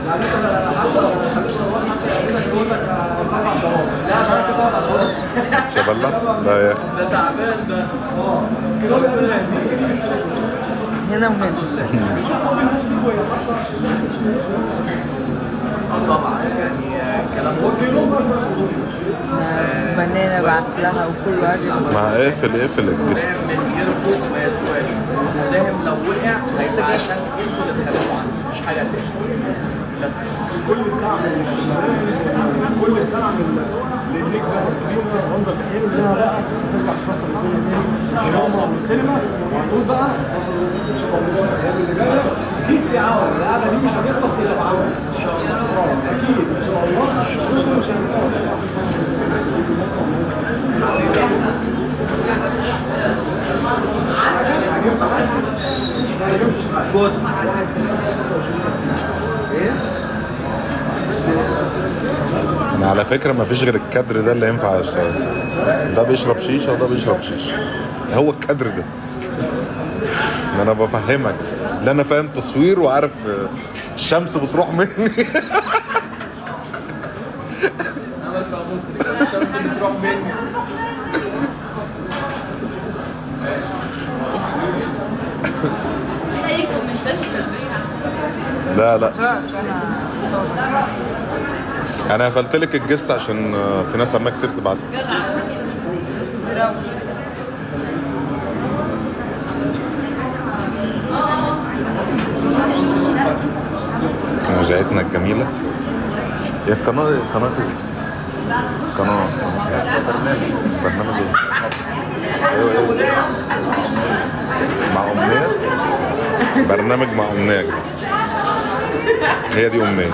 شبلة لا يا اخي ده تعبان ده كده ربنا يهديه هنا وهنا طبعا يعني كلام مهم بنانة بعت لها وكل واحد ما اقفل اقفل الجست من غير فوق ما يسواش فاهم لو وقع هيبقى عشان انتوا اللي تخلفوا عنه مش حاجه تاني بس كل الدعم كل الدعم للنجم الكبير غنضة بحير انها بقى ترجع تكسر الدنيا تاني ان شاء الله بالسينما وهنقول بقى ان شاء الله الايام اللي جايه اكيد في عمل القعده دي مش هتخلص الا بعمل ان شاء الله اكيد ان شاء الله مش هنساها انا على فكره ما فيش غير الكادر ده اللي ينفع اشتغل ده بيشرب شيشه وده بيشرب شيشه هو الكادر ده ان انا بفهمك لا انا فاهم تصوير وعارف آه، الشمس بتروح مني عمل في ابوك الشمس اللي تروح مني في اي كومنتات سلبيه عن لا لا انا قفلت لك الجست عشان آه، في ناس عمال تكتب على جدع مش كتير أوي. مذيعتنا الجميله هي القناه قناه ايه؟ قناه برنامج برنامج ايه؟ ايوه ايه؟ مع امنيه برنامج مع امنيه يا جماعة. هي دي امنيه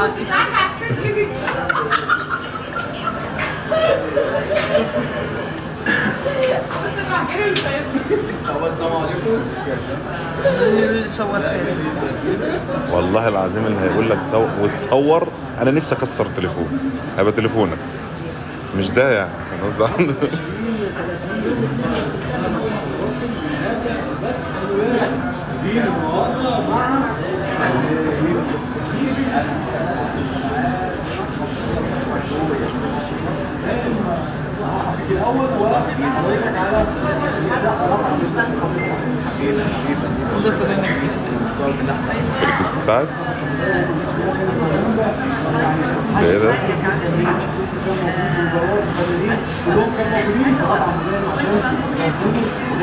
هو السلام عليكم اللي صور فيلم والله العظيم اللي هيقول لك سو... وتصور انا نفسي اكسر تليفون هيبقى تليفونك مش ده يعني أنا قصدي عنه. دي المواضع مع الاول وحضرتك على وده فيلم الكريستال في الكيس بتاعك ده ايه ده؟ كلهم كانوا موجودين فطبعا عشان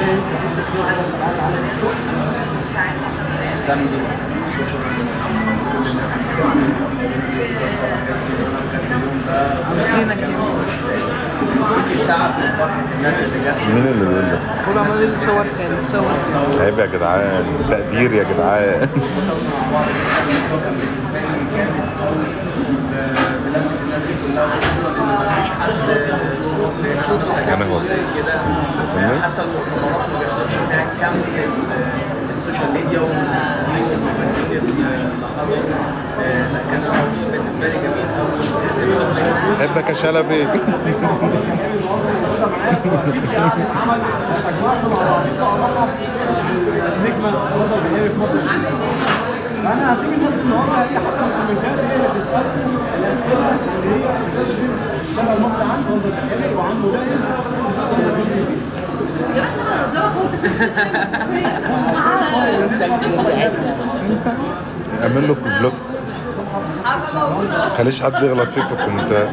وسينا كده التعب والفرح الناس اللي جت مين اللي بيقول لك؟ كل عمال يقول صور فيلم صور فيلم عيب يا جدعان تقدير يا جدعان مع بعض الموضوع كان بالنسبه لي جامد بلمة الناس دي كلها وخصوصا ان مفيش حد مصري هنا عمل أنا هو. حاجات زي كده حتى المؤتمرات ما بيقدرش يبيع كم زي السوشيال ميديا والممثلين والمغنيين اللي حضروا لا كان الموضوع بالنسبه لي جميل قوي بحبك يا شلبي نجمه الوضع البحري في مصر انا هسيب الناس النهارده هي حتى الكومنتات هي اللي تسالكم الاسئله اللي هي بتشغل الشارع المصري عن الوضع البحري وعن مباهر يا باشا انا قدامك وانت اعمل له بلوك هبقى موجوده خليش حد يغلط فيك في الكومنتات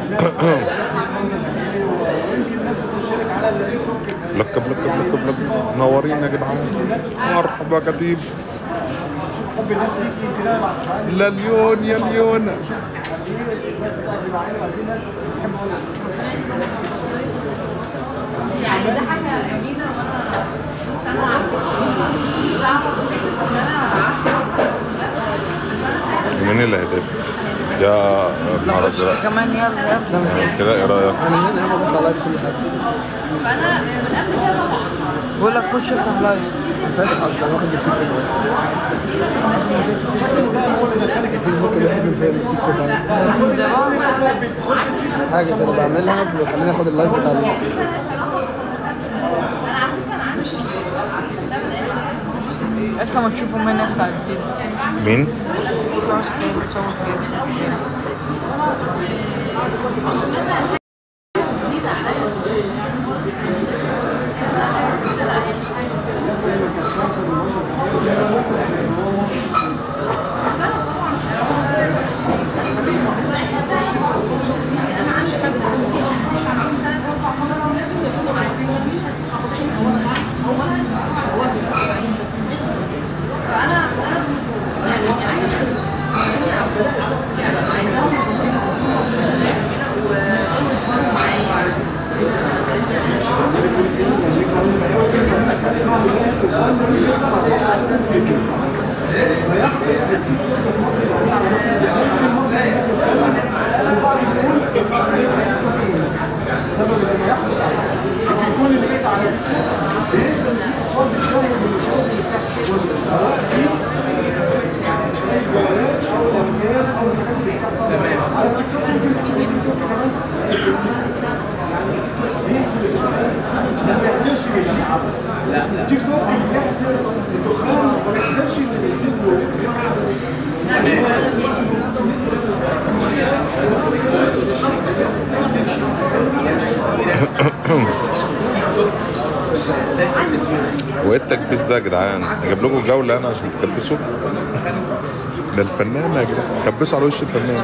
بلوك بلوك بلوك بلوك منورين يا جدعان مرحبا كتيب حب الناس ليك كده بعد لا ليون يا ليون يعني ده حاجه جميله وانا بص انا عارفه مش عارفه ان انا عارفه بس انا مين اللي هيدافع؟ يا نهار ازرق كمان يلا يلا كده ايه رايك؟ فانا من قبل كده طبعا بقول لك خش افتح لايف فاتح اصلا واخد التيك توك الفيسبوك اللي بيحب فيها التيك توك عندي. من زمان حاجه كده بعملها بيخليني اخد اللايف بتاع ال- لسه ما تشوفوا مني ناس عايزين مين؟ كل واحد كان بيصور كده تيك توك بيحسب الدخان ما بيحسبش اللي بيسيب له وايه التكبيس ده يا جدعان؟ اجيب لكم جوله انا عشان تكبسوا؟ ده الفنان يا جدعان كبسوا على وش الفنان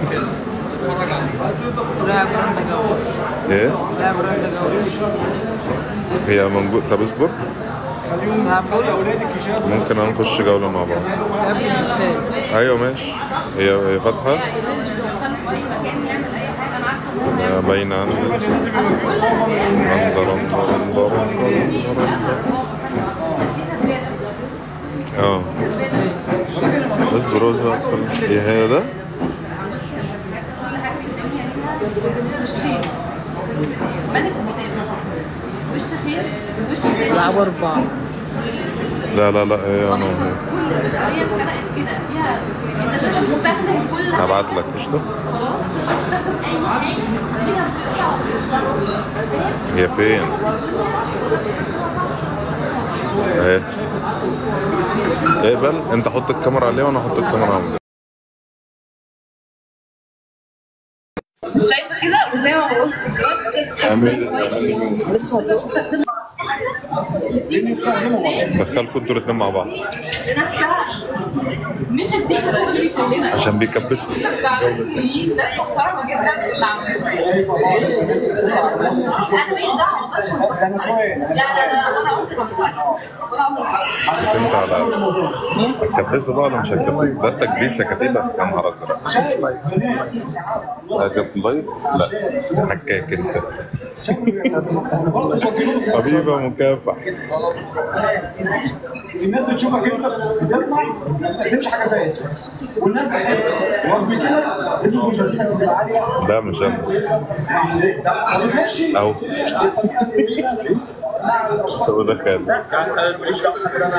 لا برندا جو ايه؟ لا برندا جو هي موجود طب اصبر لا بقول ممكن أنا نخش جوله مع بعض لا في الاستاد ايوه ماشي هي هي فاتحه دخل في اي مكان يعمل اي حاجه انا عارفه ان هو آه، باينه عندي كل حاجه رندا رندا رندا رندا رندا اه اصبر اصبر اصبر. ايه هي ده؟ كل حاجه في الدنيا ليها وشين ملك الكتاب وش خير ووش تاني بيلعبوا أربعة لا لا لا ايه انا كل البشريه اتخلقت كده فيها انت تقدر تستخدم كل حاجه هبعت لك قشطه خلاص تقدر تستخدم اي حاجه فيها بتقطع وبتقطع هي فين؟ ايه اقبل انت حط الكاميرا عليه وانا احط الكاميرا عليه شايفه كده وزي ما قلت دلوقتي لسه هتقف دخلكوا انتوا الاثنين مع بعض لنفسها مش الفكره اللي بيسلمها عشان بيكبسوا بعد سنين ناس محترمه جدا اللي عملوه انا ماليش دعوه ما اقدرش أقول. ده انا سؤال لا لا لا انا عمري ما فكرت ولا عمري ما فكرت. انت على هتكبسوا بقى ولا مش هتكبسوا؟ ده التكبيس يا كتيبه يا نهار ازرق هتكبس في اللايف؟ لا حكاك انت حبيبه مكافح الناس بتشوفك انت بتطلع ما بتقدمش حاجه فيها اسمك والناس بتحبك رغم كده لازم مشاهدتك بتبقى عاليه ده مش انا ما بيفرقش او طب ده خالد انا ماليش دعوه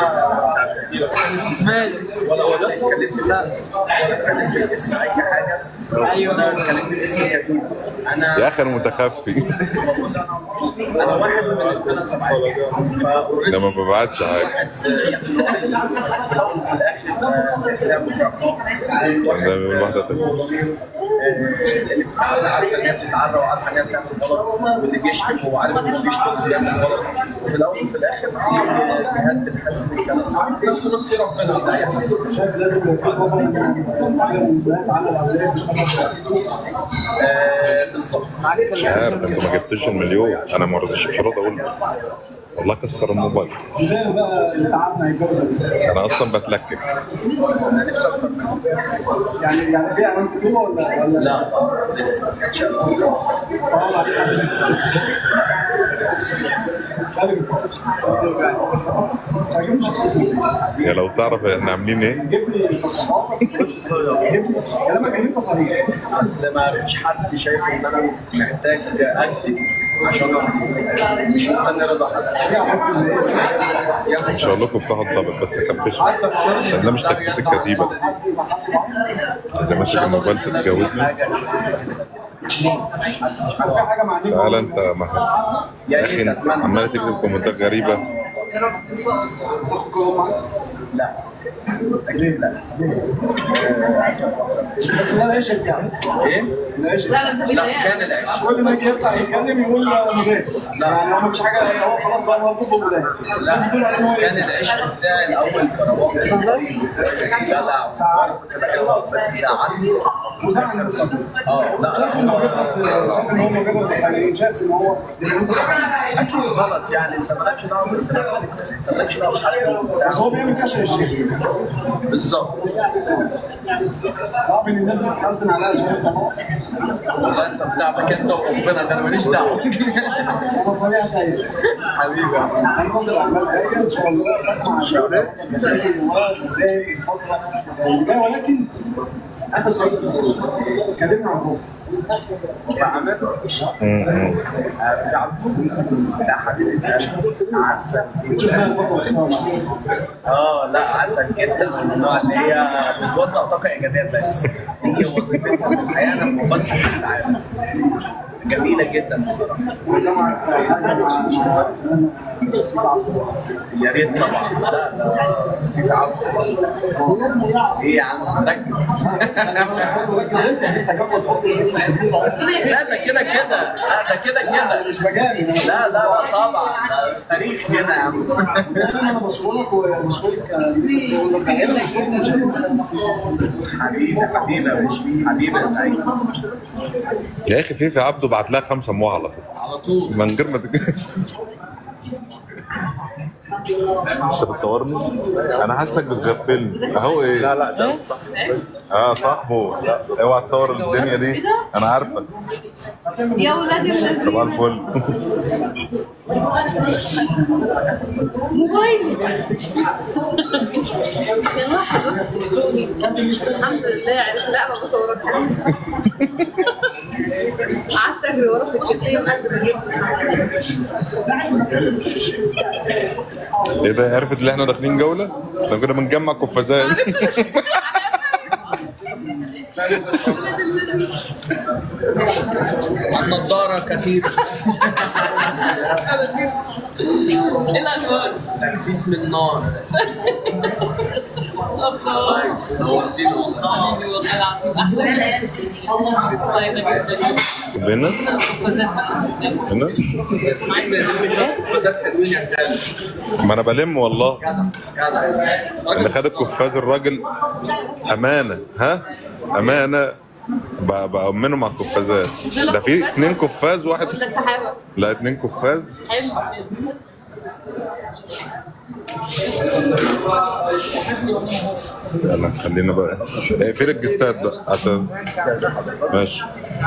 انا مالك ولا هو ده اتكلمت اتكلمت باسم اي حاجه ايوه انا اتكلمت باسم كتيب انا يا اخي انا متخفي انا واحد من الثلاث صفحات ده ما ببعتش حاجه في الاول وفي الاخر في حساب وفي ارقام زي ما بيقول واحده تانية اللي بتتعرى عارفه ان هي بتتعرى وعارفه ان هي بتعمل غلط واللي بيشتم هو عارف ان هو بيشتم وبيعمل غلط وفي الاول وفي الاخر في جهات بتحسن الكلام في نفس الوقت في ربنا مش اي حاجه شايف لازم يبقى في طبعا على البنات على الاولاد بسبب آه، بالظبط مش عارف انت ما جبتش المليون انا ما رضيتش مش راضي اقول والله كسر الموبايل ده بقى اللي تعبنا يتجوز انا اصلا بتلكك يعني يعني في اعلان كتير ولا ولا لا لسه ما كانش طبعا عجبني شخصيتك يا لو تعرف احنا عاملين ايه جبني تصريحاتك جبني كلامك ان انت صريح اصل ما فيش حد شايف ان انا محتاج اكتب عشان أنا مش مستني رضا حد مش هقول لكم افتحوا الضابط بس كبسوا عشان ده مش تكبيس الكتيبه اللي ماسك الموبايل تتجوزني حاجه كويسه في حاجه مع نيك تعالى انت مع يا اخي انت عمال تكتب كومنتات غريبه يا رب ان شاء الله تاخد كلهم معاك لا اكيد لا بس ده العيش بتاعك ايه؟ العيش لا لا انت لا بيتهيألك. كان العيش كل ما يجي يطلع يتكلم يقول مجاهد لا. يعني لو مفيش حاجه هو خلاص بقى موقوف مجاهد لا كان العشق بتاعي الاول كروان جدع وانا كنت بحبه بس زعلني وزعل الناس اه لا لا هو شاف ان هو مجرد يعني شاف ان هو اكيد غلط يعني انت مالكش دعوه بنفسك انت مالكش دعوه بحد بس هو بيعمل كشف الشيء بالظبط تعرف ان الناس بتتحاسب عليها عشان الطلاق والله انت بتاعتك انت وربنا ده انا ماليش دعوه مصاريع سيئه حبيبي يا عم. هنتصل اعمال جايه ان شاء الله مع الشباب الفتره اللي جايه ولكن اخر سؤال بس كلمنا عن خوف عامر في عبد ده حبيبي عسل شفنا الفتره الاخيره اه لا عسل جدا من النوع اللي هي بتوزع طاقه ايجابيه بس هي وظيفتها في الحياه انا ما بقدرش العالم جميله جدا بصراحه يا ريت طبعا لا لا في تعب ايه يا عم ركز لا ده كده كده لا ده كده كده مش مجالي لا لا لا طبعا ده تاريخ هنا يا عم انا بشكرك وبشكرك بحبك جدا حبيبي حبيبي حبيبي ازيك يا اخي فيفي عبده بعت لها خمسه موع على طول على طول من غير ما تك... انت بتصورني؟ انا حاسسك بتغفلني اهو ايه؟ لا لا ده اه صاحبه اوعى تصور الدنيا دي انا عارفك يا ولاد الذين صباح الفل موبايلي يا واحد بس تليفوني الحمد لله عرفت لا ما بصورك قعدت اجري ورا السكتين لحد ما جبت ايه ده عرفت ان احنا داخلين جوله؟ احنا كنا بنجمع قفازات النضاره كتير ايه الاخبار؟ تنفيس من نار الله نورتيني والله حبيبي والله العظيم احسن طيبه جدا هنا قفازات بقى هنا فزات حلوين يا خالد ما انا بلم والله جدع اللي خد القفاز الراجل امانه ها امانه ب- بأمنه مع القفازات ده في اتنين قفاز واحد ولا سحابه لا اتنين قفاز حلو يلا خلينا بقى اقفل الجستات بقى عشان ماشي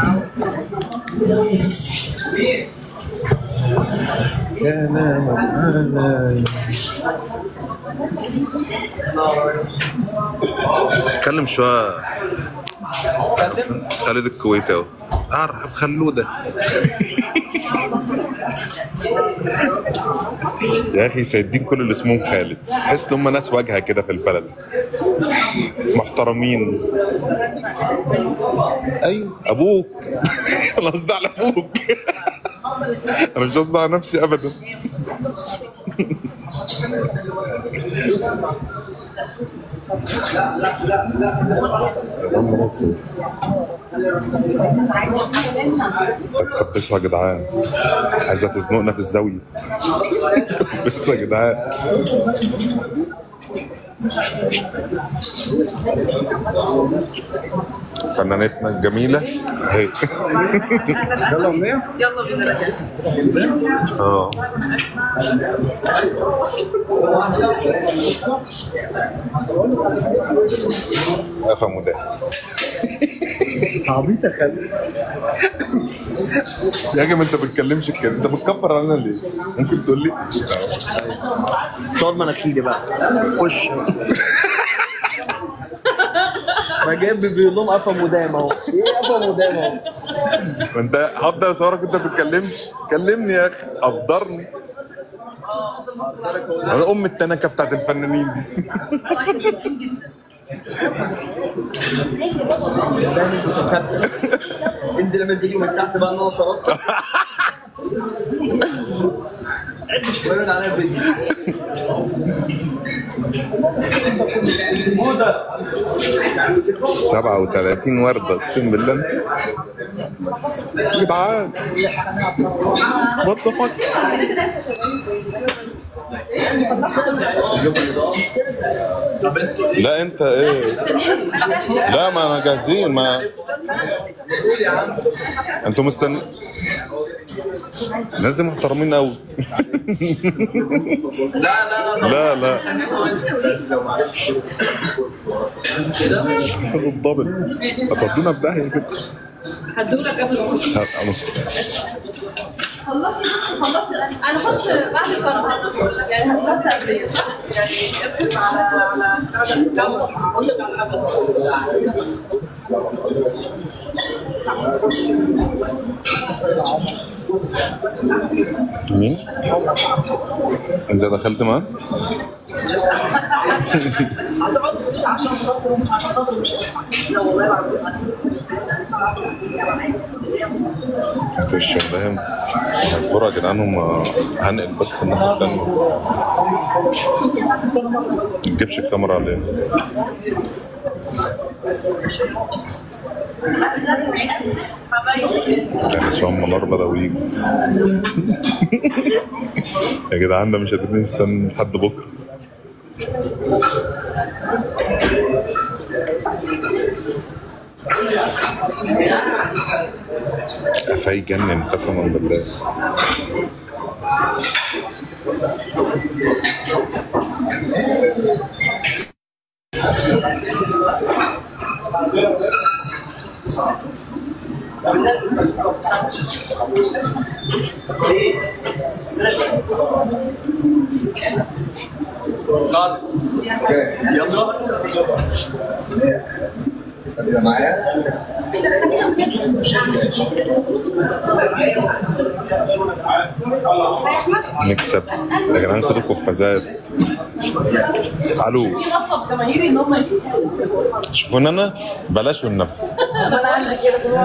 كان معانا اتكلم شويه خالد الكويت اهو ارحب خلوده يا اخي سيدين كل اللي اسمهم خالد تحس ان هم ناس واجهه كده في البلد محترمين ايوه ابوك انا قصدي على ابوك انا مش قصدي على نفسي ابدا كبسوا يا جدعان عايزه تزنقنا في الزاويه كبسوا يا جدعان فنانتنا الجميله اهي يلا امنيه يلا بينا رجعت اه افهموا ده عبيط يا خالد يا جماعه انت بتكلمش كده انت بتكبر علينا ليه؟ ممكن تقول لي؟ صور مناخيري بقى خش ما جايب بيقول لهم قفا مدام اهو ايه قفا مدام اهو وانت هبدا اصورك انت ما بتتكلمش كلمني يا اخي قدرني انا ام التنكه بتاعت الفنانين دي انزل اعمل فيديو من تحت بقى ان انا طردت اتفرج على الفيديو 37 ورده اقسم بالله انت يا جدعان وات ذا فاك لا انت ايه لا ما انا جاهزين ما انتوا مستني الناس دي محترمين قوي لا لا الضابط هتودونا في داهيه كده هدولك قبل ما أخش. هات أمس. خلصي بس خلصي انا اخش بعد القناه يعني هتبقى قبليه صح؟ مين؟ انت دخلت معاه؟ انت مش فاهم الكورة يا جدعان هم هنقل بس الناحية التانية ما تجيبش الكاميرا علينا يعني شو هم نار بدويج يا جدعان ده مش قادرين نستنى لحد بكره قفاي يجنن قسما بالله نكسب يا جدعان خدوا قفازات الو اطلب جماهيري ان هم يشوفوا شوفوني انا بلاش والنبي انا عندي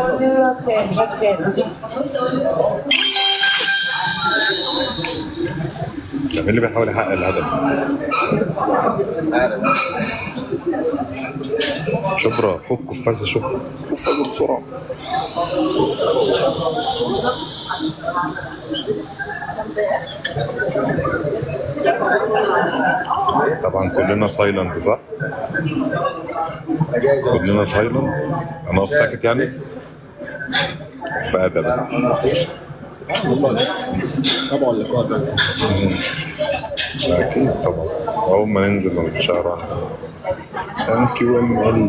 ده مين اللي بيحاول يحقق الهدف شبرا خد قفازه شبرا قفازه بسرعه طبعا كلنا سايلنت صح؟ كلنا سايلنت انا واقف ساكت يعني فأدب طبعا اللقاء ده أكيد طبعا أول ما ننزل من الشارع ثانك يو ام ال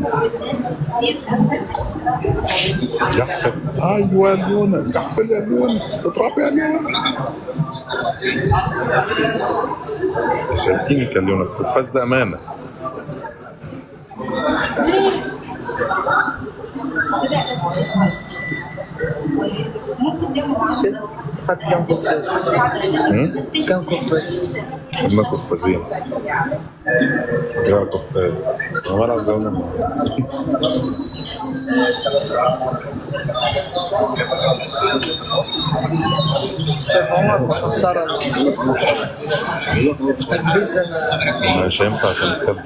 جحفل أيوة يا ليونا جحفل يا ليونا اضرب يا ليونا سالتيني يا ليونا القفاز ده أمانة خدت كم قفاز؟ هم؟ كم قفاز؟ خدنا قفازين يا قفاز أنا بلعب جولة طيب عمر خسارة مش هينفع عشان الكادر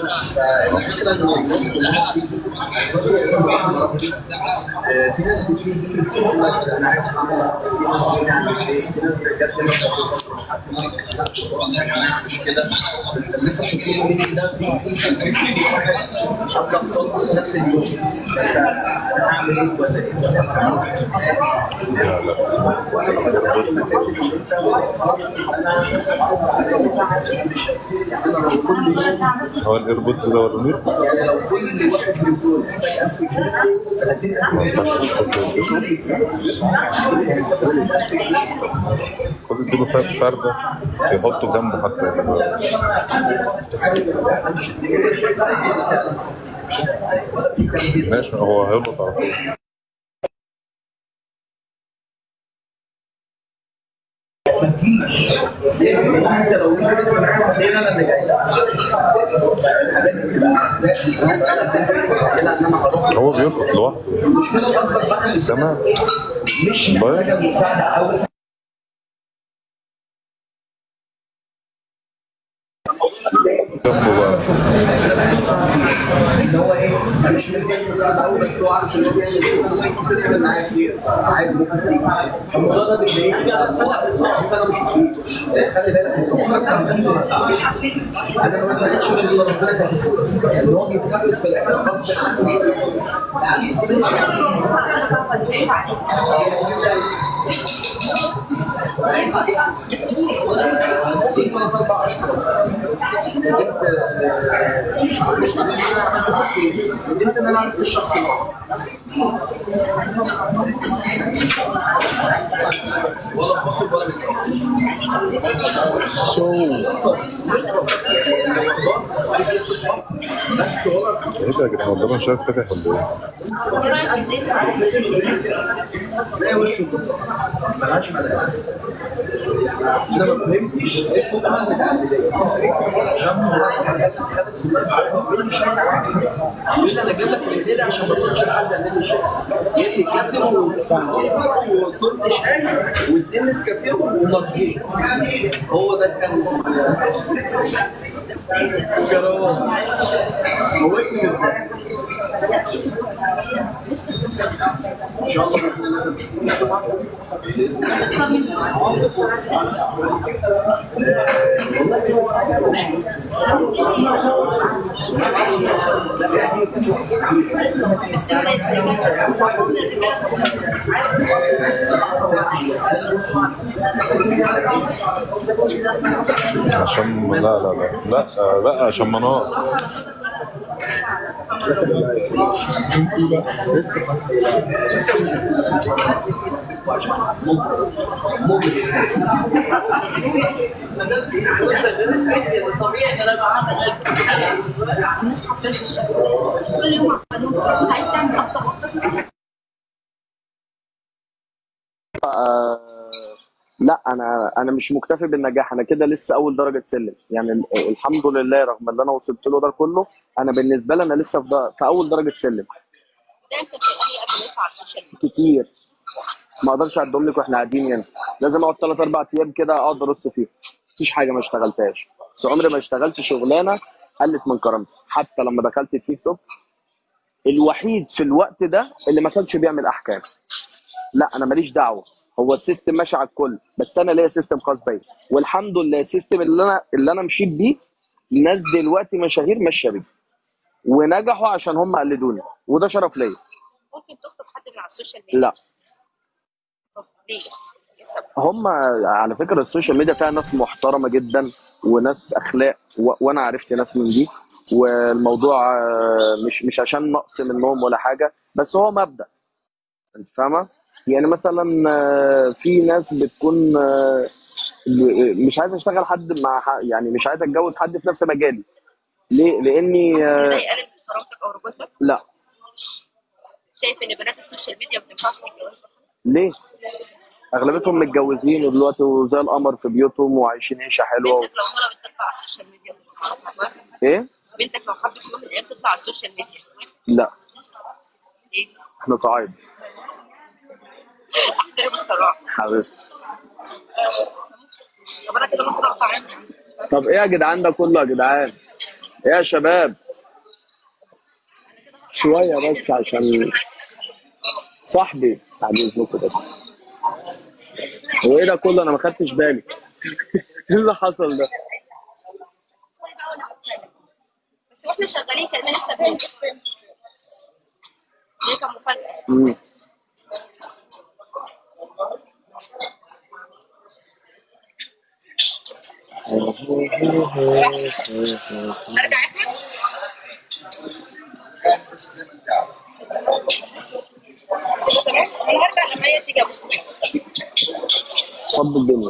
لا لا هو الايربود ده ولا مين؟ ما ينفعش تحط الجسم خد اديله فات فردة يحطه جنبه حتى ماشي هو هيربط على طول انت لو جيت لسه معاك هتلاقيني انا اللي جاي ان انا هروح هو بيربط لوحده المشكله الاكبر بقى اللي تمام مش محتاجه مساعده قوي محتاج مساعده قوي بس هو عارف ان هو بيعمل ايه ممكن يعمل معايا كتير عادي ممكن تيجي الموضوع ده بيضايقني انا انا مش كتير خلي بالك انت عمرك ما هتنزل ما ساعدتش انا ما ساعدتش غير اللي ربنا كاتبه بس هو بيتنفس في الاخر غصب عني دي ما طبعا جبت ندمت ان انا عرفت الشخص ده ولا باخد ولا بس هو ايه ده يا جدعان والله مش عارف فاتح ولا ايه زي وشه بالظبط ملهاش ملامح انا ما فهمتش ايه الكومنت بتاع البدايه عشان هو خدت في الله مش يقول لي انا جايب لك الهديه دي عشان ما تقولش لحد يعمل لي شاي جبت الكابتن وطرت شاي واتنين نسكافيه ومضغوط هو ده كان كروان موتني من الضحك ان شاء الله باذن عشان لا لا لا لا لا عشان منار الناس حرفيا في الشارع كل يوم عمالين بس انت عايز تعمل اكتر واكتر آه، لا انا انا مش مكتفي بالنجاح انا كده لسه اول درجه سلم يعني ال- الحمد لله رغم اللي انا وصلت له ده كله انا بالنسبه لي انا لسه في, در- في اول درجه سلم ده كان شغال قبل ما يطلع على السوشيال ميديا كتير ما اقدرش اعدهم لك واحنا قاعدين هنا لازم اقعد ثلاث اربع ايام كده اقعد ارص فيهم مفيش حاجه ما اشتغلتهاش بس عمري ما اشتغلت شغلانه قلت من كرامتي حتى لما دخلت التيك توك الوحيد في الوقت ده اللي ما كانش بيعمل احكام لا انا ماليش دعوه هو السيستم ماشي على الكل بس انا ليا سيستم خاص بيا والحمد لله السيستم اللي انا اللي انا مشيت بيه الناس دلوقتي مشاهير ماشيه بيه ونجحوا عشان هم قلدوني وده شرف ليا ممكن تخطب حد من على السوشيال ميديا لا طب ليه؟ ايه السبب؟ هم على فكره السوشيال ميديا فيها ناس محترمه جدا وناس اخلاق و... وانا عرفت ناس من دي والموضوع آه، مش مش عشان نقص منهم ولا حاجه بس هو مبدا انت فاهمه يعني مثلا آه، في ناس بتكون آه، ب- مش عايز اشتغل حد مع ح- يعني مش عايز اتجوز حد في نفس مجالي ليه لاني بس ده آه، يقلل من كرامتك او رجولتك لا شايف ان بنات السوشيال ميديا ما بتنفعش تتجوز اصلا ليه اغلبيتهم متجوزين ودلوقتي وزي القمر في بيوتهم وعايشين عيشه حلوه بنتك لو طلبت تطلع على السوشيال ميديا موافق؟ ايه بنتك لو حبت يوم من الايام تطلع على السوشيال ميديا موافق؟ لا ايه؟ احنا صعايد احترم الصراحه حبيبتي طب انا كده ممكن اقطع عندي طب ايه يا جدعان ده كله يا جدعان ايه يا شباب شويه بس عشان صاحبي بعد اذنكم بس هو ايه ده كله انا ما خدتش بالي ايه اللي حصل ده بس واحنا شغالين كان لسه بننزل دي كان مفاجاه مم. ارجع يا احمد كده تمام انا هرجع لما هي تيجي ابص فض الدنيا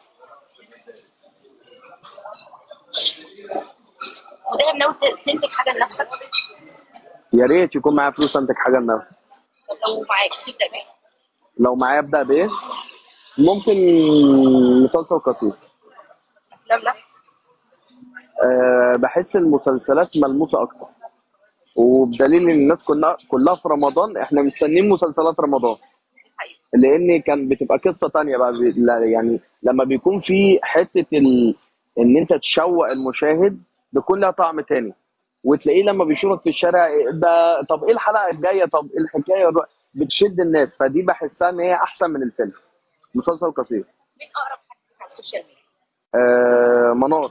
ودايما ناوي تنتج حاجه لنفسك يا ريت يكون معايا فلوس انتج حاجه لنفسي طب لو معاك تبدا بايه؟ لو معايا ابدا بايه ممكن مسلسل قصير افلام لا أه بحس المسلسلات ملموسه اكتر وبدليل ان الناس كلها كلها في رمضان احنا مستنيين مسلسلات رمضان حقيقي لان كان بتبقى قصه تانية بقى بي- لا- يعني لما بيكون في حته ال... ان انت تشوق المشاهد بيكون لها طعم تاني وتلاقيه لما بيشوفك في الشارع ده طب ايه الحلقه الجايه طب ايه الحكايه بتشد الناس فدي بحسها ان هي احسن من الفيلم مسلسل قصير مين اقرب حد ليك على السوشيال ميديا آه منار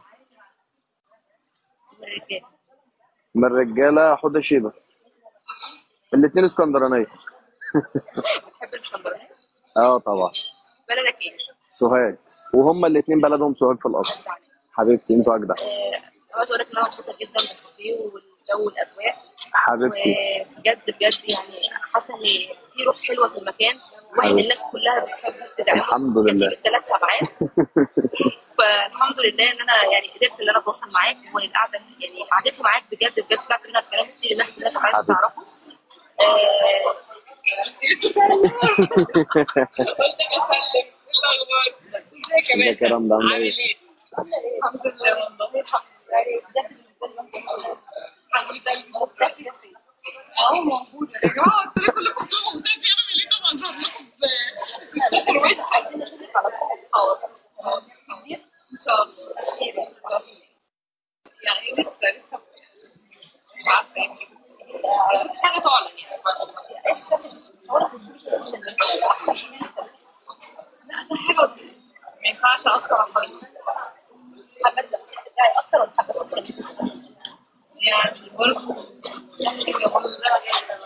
من الرجاله من الرجاله حدى شيبه الاثنين اسكندرانيه بتحب الاسكندرانيه اه طبعا بلدك ايه؟ سوهاج وهما الاثنين بلدهم سوهاج في الاصل حبيبتي انتوا اجدع آه، عاوز اقول لك ان انا مبسوطه جدا بالكافيه والجو والاجواء حبيبتي وبجد بجد يعني حاسه ان في روح حلوه في المكان واحد حبيبتي. الناس كلها بتحبه بتدعمه الحمد لله. كتيب الثلاث سبعات فالحمد لله ان انا يعني قدرت ان انا اتواصل معاك والقعده يعني قعدتي معاك بجد بجد طلعت منها كلام كتير الناس كلها كانت عايزه حبيبتي. تعرفه آه، ده الكلام ده عامل ايه الحمد لله والله الحمد لله بجد بالنسبه لي مختفيه فين؟ اه موجودة يا جماعة قلت لكم كلكم بتبقوا مختفي أنا من ليه طبعا ظهر لكم في 16 وش عايزين نشوفك على طول اه كتير إن شاء الله يعني لسه لسه مش عارفة يمكن بس مش حاجة تعلن يعني احساس مش هقول لك مش السوشيال ميديا احسن من التمثيل. لا ده حاجة ما ينفعش أثر على الطريق حابه التمثيل بتاعي اكتر ولا حابه السوشيال ميديا؟ يعني برضه يعني برضه ده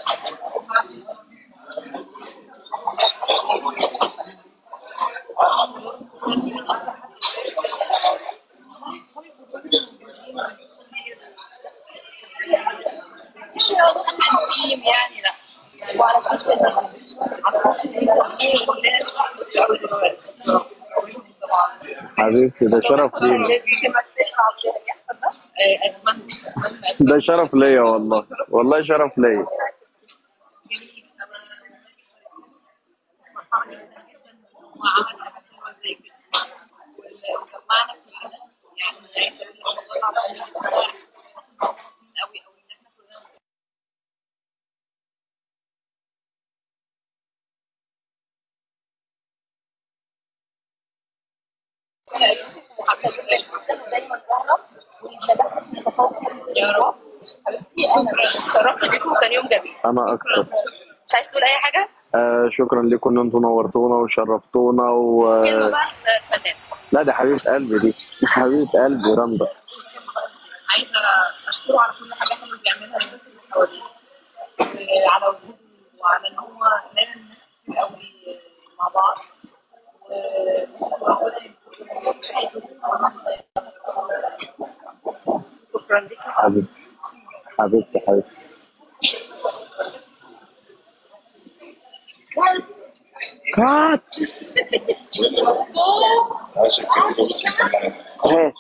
مش تنظيم يعني لا وعلى السوشيال ميديا على السوشيال ميديا كلنا قوي دلوقتي حبيبتي ده شرف لينا تمثلها على اللي بيحصل ده أتمنى أتمنى ده شرف ليا والله والله شرف ليا جميل أنا فرحانة جدا جدا وعمل حاجة حلوة زي كده وجمعنا كلنا يعني عايزة أقول لك والله العظيم كنا مبسوطين قوي قوي إن إحنا كلنا دايما ظاهره والنجاح متفوق يا رب حبيبتي انا اتشرفت بيكم وكان يوم جميل انا اكتر مش عايز تقول اي حاجه؟ آه شكرا لكم ان انتوا نورتونا وشرفتونا و كلمه بقى الفنان لا دي حبيبه قلبي دي حبيبه قلبي رندا عايزة أشكره على كل حاجة حلوة بيعملها للناس اللي حواليه وعلى وجوده وعلى إن هو لامم الناس كتير قوي مع بعض وربنا شكرا لك حبيبتي حبيبتي حبيبتي كات هات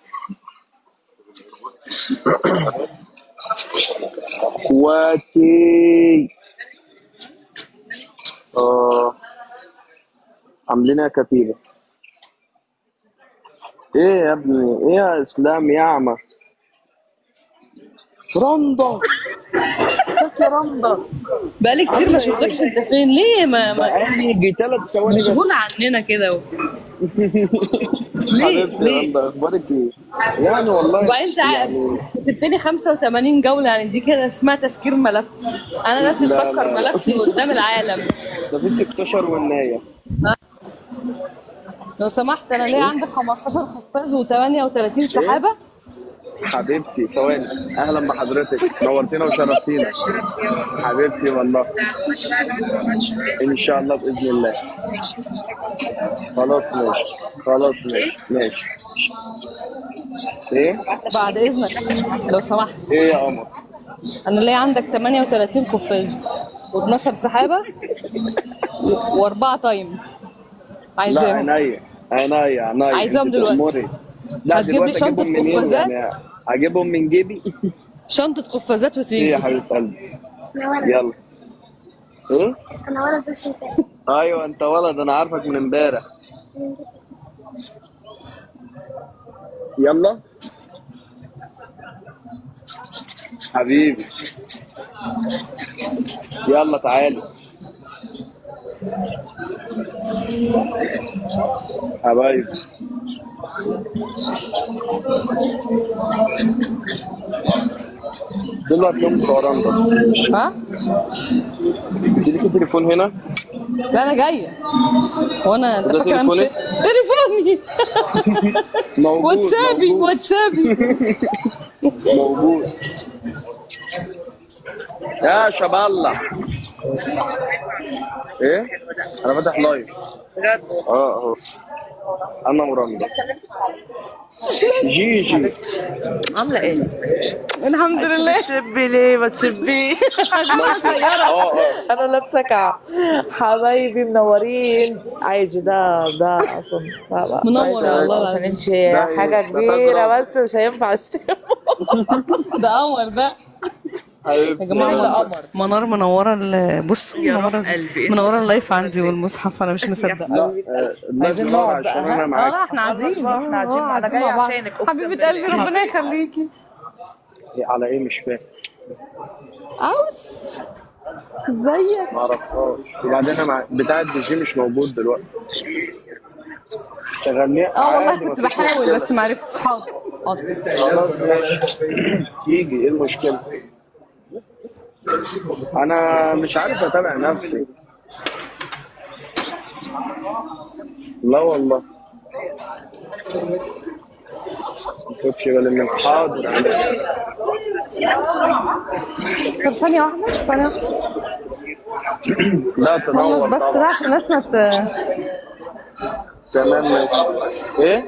اخواتي اه عاملينها كتيبة ايه يا ابني ايه يا اسلام يا اعمى رندا ازيك يا رندا بقالي كتير ما شفتكش انت فين ليه ما, ما بقالي يجي ثلاث ثواني بس مشغول عننا كده و... ليه حبيبتي ليه رندا اخبارك ايه؟ يعني والله وبعدين انت عارف سبتني 85 جولة يعني دي كده اسمها تسكير ملف انا نازل لا، سكر لا. ملفي قدام العالم ده في 16 والنايه لو سمحت انا ليه عندك 15 قفاز و38 سحابة حبيبتي ثواني اهلا بحضرتك نورتينا وشرفتينا حبيبتي والله ان شاء الله باذن الله خلاص ماشي خلاص ماشي ماشي ايه بعد اذنك لو سمحت ايه يا قمر انا ليه عندك 38 قفاز و12 سحابة و- واربعة تايم لا عايزاهم عينيا عينيا عينيا عايزاهم انت دلوقتي. تأمري. لا هتجيب لي دلوقتي شنطة اجيبهم منين قفازات؟ يعني اجيبهم من جيبي شنطة قفازات ايه وتيجي يا حبيبه قلبي يلا ايه انا ولد بس انت ايوه انت ولد انا عارفك من امبارح يلا حبيبي يلا تعالي حبايبي دول هتلاقيهم في وراندا ها انت ليكي تليفون هنا لا انا جايه وانا انت ده فاكر انا مش تليفونك؟ تليفوني موجود واتسابي موجود. واتسابي موجود يا شبالة ايه انا فاتح لايف اه اهو انا ورندا جيجي عامله ايه؟ الحمد لله تشبي ليه ما تشبي اه اه انا لابسه كعب حبايبي منورين عادي ده ده اصلا فاهمة؟ منور عايزة- والله عشان العظيم. انت ده حاجه إيه؟ ده كبيره تجربة. بس مش هينفع اشتمه ده قمر ده يا جماعه ده منور, قمر. منار منوره ال- بصوا يا روح منوره قلبي. منوره اللايف عندي والمصحف انا مش مصدقه اللايف عايزين نار نقعد عشان بقى، انا ها؟ اه معاك لا احنا قاعدين خلاص، احنا قاعدين. آه، أنا جاية مع بعض. عشانك، أقسم حبيبه بالله. قلبي ربنا يخليكي على ايه مش فاهم اوس ازيك ما اعرفهاش وبعدين انا مع... بتاع الدي جي مش موجود دلوقتي شغلني اه والله كنت بحاول بس ما عرفتش حاضر حاضر خلاص ماشي يجي ايه المشكلة؟ أنا مش عارف أتابع نفسي لا والله ما كنتش بالي من حاضر أنا. طب ثانيه واحده ثانيه واحده لا خلص تنور بس طبعا لا عشان الناس ما ت... تمام ماشي إيه؟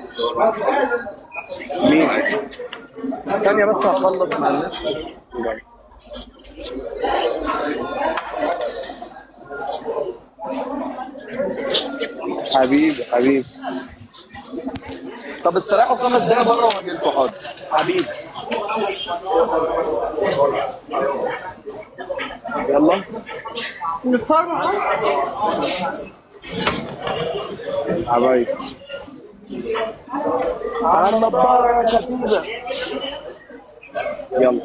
مين؟ ثانية بس هخلص مع الناس حبيبي حبيبي طب استريحوا خمس دقايق بره واجي لكم حاضر حبيبي يلا نتصور مع بعض حبايبي على النبارة يا كتيبة يلا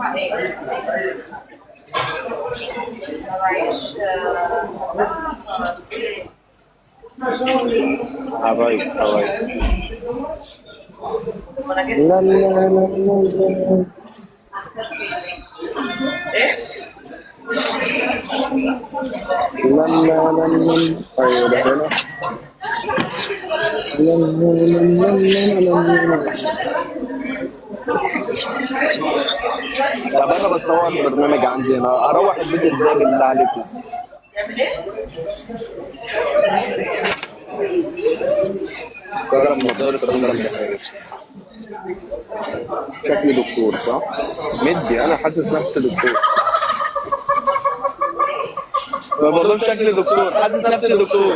حبايبي حبايبي لا لا لا لا لا لا لا لا لا ايوه ده هنا لا لا لا لا لا لا طب انا بصور البرنامج عندي هنا اروح البيت ازاي بالله عليكم كرم مدار كرم شكلي دكتور صح؟ مدي انا حاسس نفسي دكتور ما بقولش شكلي دكتور حاسس نفسي دكتور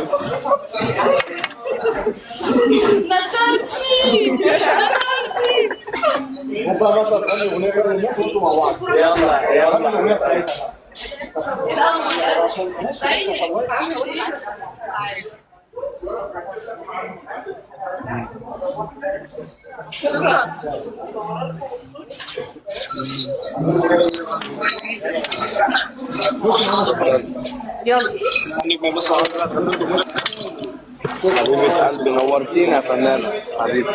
ممكن مثلا تغني اغنيه غير الناس وانتوا مع بعض يلا يلا الاغنيه بتاعتها يلا حبيبة قلبي نورتينا يا فنانة حبيبي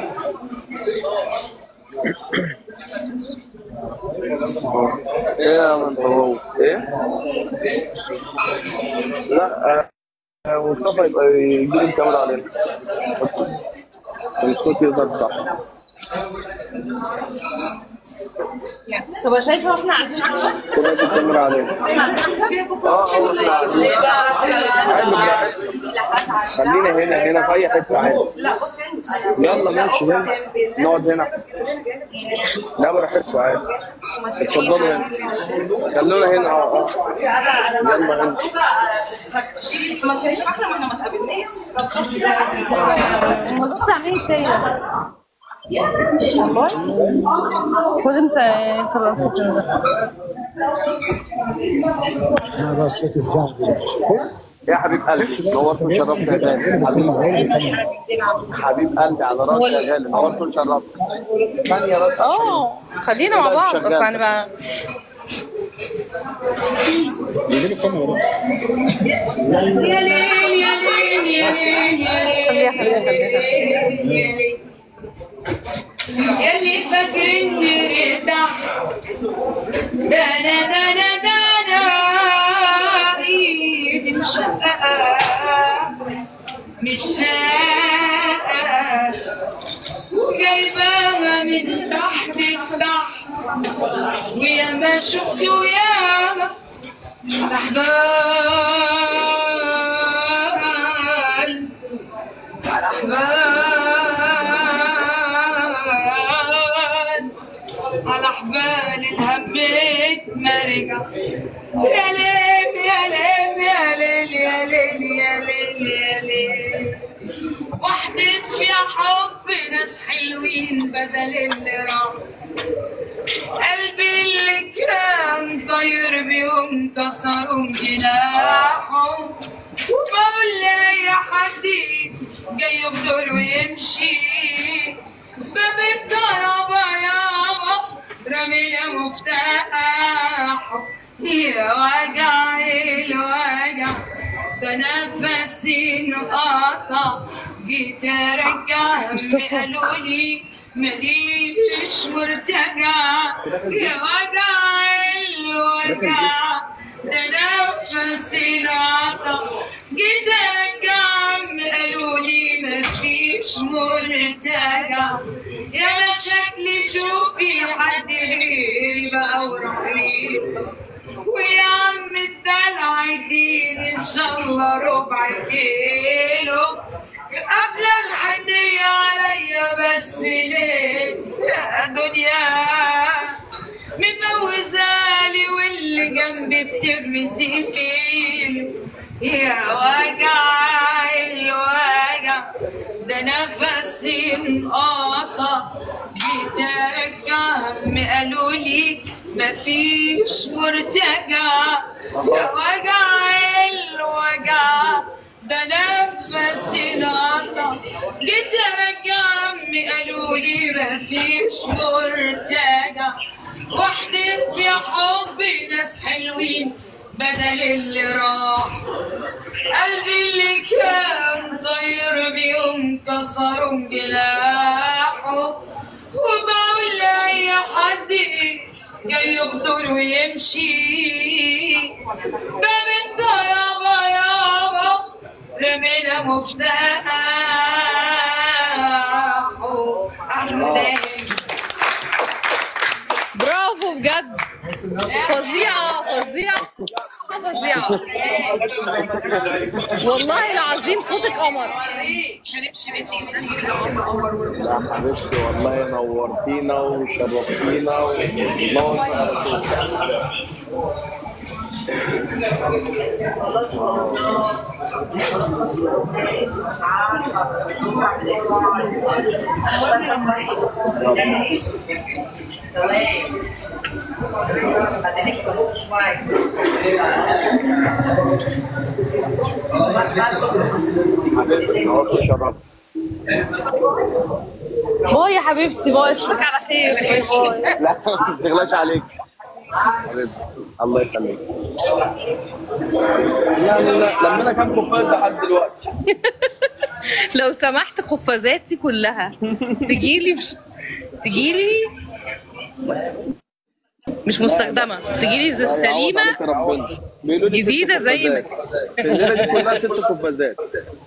ايه يا من هو ايه؟ لا آه، مصطفى يبقى يجيب الكاميرا علينا الصوت يقدر صح طب شايفه واحنا قاعدين كده يجيب الكاميرا علينا اه اه احنا قاعدين. عادي براحتك. خلينا هنا هنا في اي حته عادي لا بص انت يلا ماشي هنا نقعد هنا لا براحتكم عادي اتفضلوا هنا خلونا هنا اه اه يلا هنا ما كانش فاكره ما احنا ما اتقابلناش الموضوع ده عاملين تاني خد انت خلاص اسمها بقى الصوت الذهبي يا حبيب قلبي نورت وشرفت يا غالي حبيب حبيب قلبي على راسي يا غالي نورت وشرفت ثانية بس عشان اه خلينا مع بعض اصل هنبقى يجيب الكاميرا يا ليل يا ليل يا ليل يا ليل خليها خليها خليها يلي فاكرني ارتحت ده انا ده انا ده انا ايدي مشققة مش شاقة وجايباها من تحت لتحت ويا ما شفت ويا ما الأحبال الأحبال الأحبال الهبت ما رجع يا ليل يا ليل يا ليل يا ليل يا ليل يا ليل وحدين في حب ناس حلوين بدل اللي راح قلبي اللي كان طاير بيهم كسروا جناحه وبقول لأي حد جاي يغدر ويمشي باب الطيابة يابا رمي مفتاحه يا وجع الوجع ده نفسي انقطع جيت ارجع قالوا لي ماليش مرتجع يا وجع الوجع ده نفسي انقطع جيت ارجع قالوا لي مفيش مرتجع يا شكلي شوفي حد غيري بقى وروحي ويا عم الدلع اديني ان شاء الله ربع كيلو قافلة الحنية عليا بس ليه يا دنيا متجوزالي واللي جنبي بترمي سكين يا وجع الوجع ده نفسي انقطع جيت ارجع هم قالوا لي مفيش مرتجع يا وجع الوجع ده نفسي انقطع جيت ارجع هم قالوا لي مفيش مرتجع وحدين في حبي ناس حلوين بدل اللي راح قلبي اللي كان طير بيهم كسروا جناحه وبقول لأي حد جاي يغدر ويمشي باب انت يابا يابا رمينا مفتاحه احمد برافو بجد فظيعة فظيعة فظيعة والله العظيم صوتك قمر يا حبيبتي والله نورتينا وشرفتينا والله على رسولك. حبيبتي نورتي شرفتي باي يا حبيبتي باي اشوفك على خير باي باي لا ما تغلاش عليك حبيبتي الله يخليك يعني لا- لما انا كان قفاز لحد دلوقتي لو سمحت قفازاتي كلها تجيلي في ش... تجيلي مش مستخدمة تجيلي ز- سليمة يعوض عليك ربنا. بيقولوا لي ست جديدة زي ما- قفازات. الليله دي كلها ست قفازات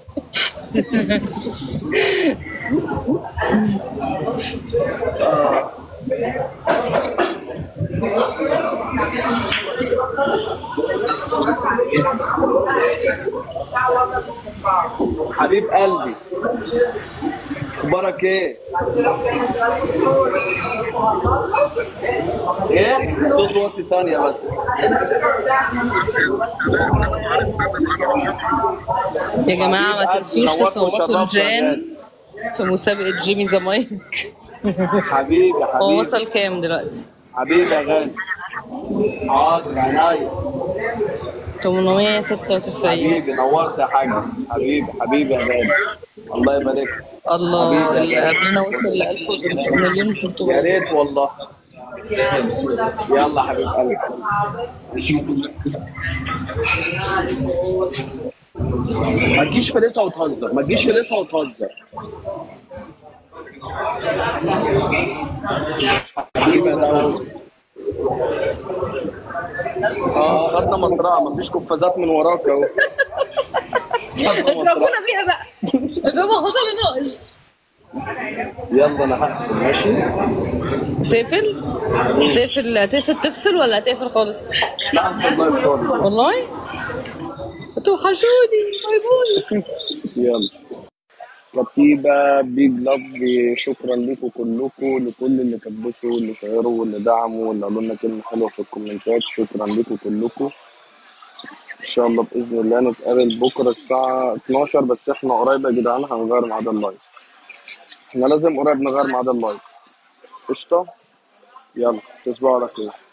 حبيب قلبي اخبارك ايه؟ ايه؟ الصوت واطي ثانية بس يا جماعة ما تنسوش نورت تصوتوا وشرفت يا الجان في مسابقة جيمي ذا مايك حبيبي هو حبيبي وصل كام دلوقتي؟ حبيبي يا غالي حاضر عناية 896 حبيبي نورت يا حاج حبيبي حبيبي يا غالي الله يبارك الله حبيبي اللي يا غالي. قبلنا وصل ل 1000 مليون يا 300 ريت والله يلا حبيب قلبي ما تجيش في لسه وتهزر ما تجيش في لسه وتهزر حبيبي يا داوود اه خدنا مزرعه مفيش قفازات من وراك اهو اضربونا بيها بقى اضربونا هو ده اللي ناقص يلا انا هقفل ماشي تقفل تقفل تقفل تفصل ولا تقفل خالص لا والله خالص والله انتوا وحشوني باي باي يلا كتيبة بيج لاف شكرا لكم كلكم لكل اللي كبسوا واللي شيروا واللي دعموا واللي قالوا لنا كلمة حلوة في الكومنتات شكرا لكم كلكم ان شاء الله باذن الله نتقابل بكره الساعة 12 بس احنا قريب يا جدعان هنغير ميعاد اللايف احنا لازم قريب نغير ميعاد اللايف قشطة يلا تصبحوا على خير